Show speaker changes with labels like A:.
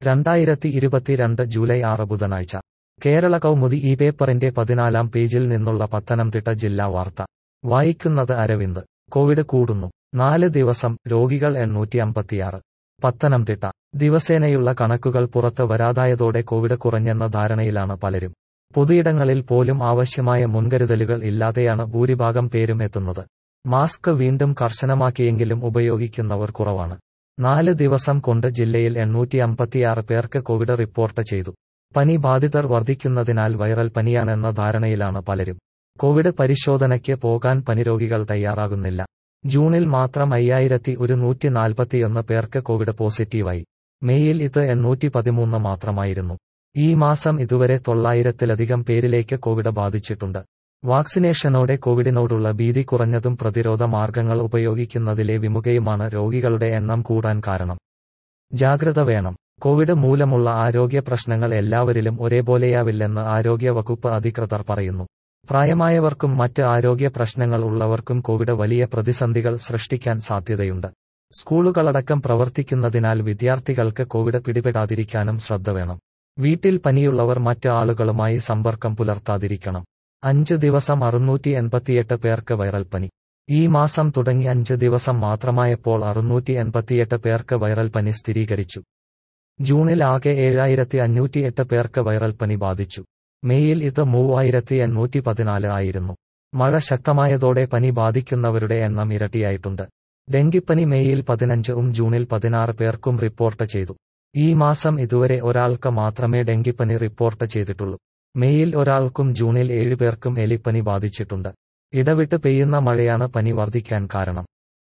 A: രണ്ടായിരത്തി ഇരുപത്തിരണ്ട് ജൂലൈ ആറ് ബുധനാഴ്ച കേരള കൗമുദി ഈ പേപ്പറിന്റെ പതിനാലാം പേജിൽ നിന്നുള്ള പത്തനംതിട്ട ജില്ലാ വാർത്ത വായിക്കുന്നത് അരവിന്ദ് കോവിഡ് കൂടുന്നു നാല് ദിവസം രോഗികൾ എണ്ണൂറ്റി അമ്പത്തിയാറ് പത്തനംതിട്ട ദിവസേനയുള്ള കണക്കുകൾ പുറത്ത് വരാതായതോടെ കോവിഡ് കുറഞ്ഞെന്ന ധാരണയിലാണ് പലരും പൊതുയിടങ്ങളിൽ പോലും ആവശ്യമായ മുൻകരുതലുകൾ ഇല്ലാതെയാണ് ഭൂരിഭാഗം പേരും എത്തുന്നത് മാസ്ക് വീണ്ടും കർശനമാക്കിയെങ്കിലും ഉപയോഗിക്കുന്നവർ കുറവാണ് നാല് ദിവസം കൊണ്ട് ജില്ലയിൽ എണ്ണൂറ്റി അമ്പത്തിയാറ് പേർക്ക് കോവിഡ് റിപ്പോർട്ട് ചെയ്തു പനി ബാധിതർ വർദ്ധിക്കുന്നതിനാൽ വൈറൽ പനിയാണെന്ന ധാരണയിലാണ് പലരും കോവിഡ് പരിശോധനയ്ക്ക് പോകാൻ പനിരോഗികൾ തയ്യാറാകുന്നില്ല ജൂണിൽ മാത്രം അയ്യായിരത്തി ഒരുന്നൂറ്റി നാൽപ്പത്തിയൊന്ന് പേർക്ക് കോവിഡ് പോസിറ്റീവായി മെയ്യിൽ ഇത് എണ്ണൂറ്റി പതിമൂന്ന് മാത്രമായിരുന്നു ഈ മാസം ഇതുവരെ തൊള്ളായിരത്തിലധികം പേരിലേക്ക് കോവിഡ് ബാധിച്ചിട്ടുണ്ട് വാക്സിനേഷനോടെ കോവിഡിനോടുള്ള ഭീതി കുറഞ്ഞതും പ്രതിരോധ മാർഗങ്ങൾ ഉപയോഗിക്കുന്നതിലെ വിമുഖയുമാണ് രോഗികളുടെ എണ്ണം കൂടാൻ കാരണം ജാഗ്രത വേണം കോവിഡ് മൂലമുള്ള ആരോഗ്യ പ്രശ്നങ്ങൾ എല്ലാവരിലും ഒരേപോലെയാവില്ലെന്ന് ആരോഗ്യ വകുപ്പ് അധികൃതർ പറയുന്നു പ്രായമായവർക്കും മറ്റ് ആരോഗ്യ പ്രശ്നങ്ങൾ ഉള്ളവർക്കും കോവിഡ് വലിയ പ്രതിസന്ധികൾ സൃഷ്ടിക്കാൻ സാധ്യതയുണ്ട് സ്കൂളുകളടക്കം പ്രവർത്തിക്കുന്നതിനാൽ വിദ്യാർത്ഥികൾക്ക് കോവിഡ് പിടിപെടാതിരിക്കാനും ശ്രദ്ധ വേണം വീട്ടിൽ പനിയുള്ളവർ മറ്റ് ആളുകളുമായി സമ്പർക്കം പുലർത്താതിരിക്കണം അഞ്ച് ദിവസം അറുന്നൂറ്റി എൺപത്തിയെട്ട് പേർക്ക് വൈറൽ പനി ഈ മാസം തുടങ്ങി അഞ്ച് ദിവസം മാത്രമായപ്പോൾ അറുന്നൂറ്റി എൺപത്തിയെട്ട് പേർക്ക് വൈറൽ പനി സ്ഥിരീകരിച്ചു ജൂണിൽ ആകെ ഏഴായിരത്തി അഞ്ഞൂറ്റി എട്ട് പേർക്ക് വൈറൽ പനി ബാധിച്ചു മെയ്യിൽ ഇത് മൂവായിരത്തി എണ്ണൂറ്റി പതിനാല് ആയിരുന്നു മഴ ശക്തമായതോടെ പനി ബാധിക്കുന്നവരുടെ എണ്ണം ഇരട്ടിയായിട്ടുണ്ട് ഡെങ്കിപ്പനി മെയ്യിൽ പതിനഞ്ചും ജൂണിൽ പതിനാറ് പേർക്കും റിപ്പോർട്ട് ചെയ്തു ഈ മാസം ഇതുവരെ ഒരാൾക്ക് മാത്രമേ ഡെങ്കിപ്പനി റിപ്പോർട്ട് ചെയ്തിട്ടുള്ളൂ മെയ്യിൽ ഒരാൾക്കും ജൂണിൽ ഏഴുപേർക്കും എലിപ്പനി ബാധിച്ചിട്ടുണ്ട് ഇടവിട്ട് പെയ്യുന്ന മഴയാണ് പനി വർദ്ധിക്കാൻ കാരണം